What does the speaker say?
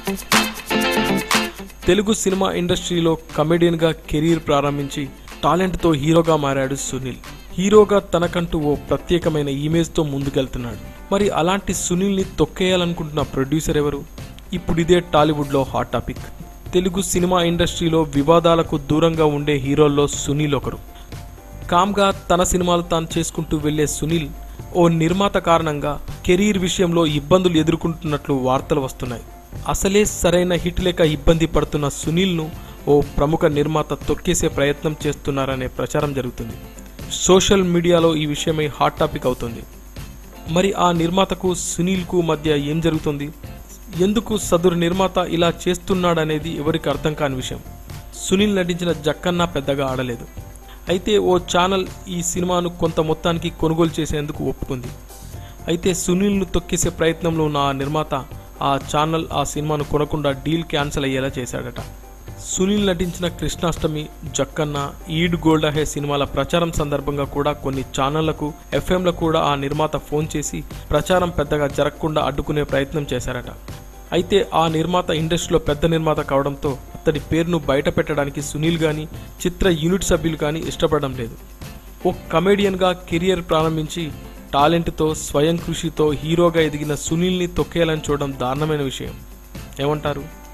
Telugu cinema ఇండస్ట్రీలో కమెడియన్గా career ప్రారంభించి టాలెంట్తో హీరోగా మారాడు సునీల్ హీరోగా తనకంటూ ఓ ప్రత్యేకమైన ఇమేజ్తో ముందుకెళ్తున్నాడు మరి అలాంటి సునీల్ని తొక్కేయాలనుకుంటున్న ప్రొడ్యూసర్ ఎవరు ఇప్పుడు ఇదే టాలీవుడ్లో హాట్ టాపిక్ తెలుగు సినిమా ఇండస్ట్రీలో వివాదాలకు దూరంగా ఉండే హీరోల్లో సునీల్ ఒకరు కామ్గా తన సినిమాలు తాను చేసుకుంటూ వెళ్లే సునీల్ ఓ నిర్మాత కారణంగా కెరీర్ విషయంలో ఇబ్బందులు ఎదుర్కొంటున్నట్లు వార్తలు వస్తున్నాయి అసలే సరైన హిట్ లేక ఇబ్బంది పడుతున్న సునీల్ను ఓ ప్రముఖ నిర్మాత తొక్కేసే ప్రయత్నం చేస్తున్నారనే ప్రచారం జరుగుతుంది సోషల్ మీడియాలో ఈ విషయమై హాట్ టాపిక్ అవుతుంది మరి ఆ నిర్మాతకు సునీల్కు మధ్య ఏం జరుగుతుంది ఎందుకు సదురు నిర్మాత ఇలా చేస్తున్నాడనేది ఎవరికి అర్థం కాని విషయం సునీల్ నటించిన జక్కన్న పెద్దగా ఆడలేదు అయితే ఓ ఛానల్ ఈ సినిమాను కొంత మొత్తానికి కొనుగోలు చేసేందుకు ఒప్పుకుంది అయితే సునీల్ను తొక్కేసే ప్రయత్నంలో ఉన్న ఆ నిర్మాత ఆ ఛానల్ ఆ సినిమాను కొనకుండా డీల్ క్యాన్సిల్ అయ్యేలా చేశాడట సునీల్ నటించిన కృష్ణాష్టమి జక్కన్న ఈడ్ గోల్డ్ అహే సినిమాల ప్రచారం సందర్భంగా కూడా కొన్ని ఛానళ్లకు ఎఫ్ఎంలకు కూడా ఆ నిర్మాత ఫోన్ చేసి ప్రచారం పెద్దగా జరగకుండా అడ్డుకునే ప్రయత్నం చేశారట అయితే ఆ నిర్మాత ఇండస్ట్రీలో పెద్ద నిర్మాత కావడంతో అతడి పేరును బయట పెట్టడానికి సునీల్ గాని చిత్ర యూనిట్ సభ్యులు కానీ ఇష్టపడడం లేదు ఓ కమేడియన్గా కెరియర్ ప్రారంభించి టాలెంట్తో స్వయం కృషితో హీరోగా ఎదిగిన సునీల్ని తొక్కేయాలని చూడడం దారుణమైన విషయం ఏమంటారు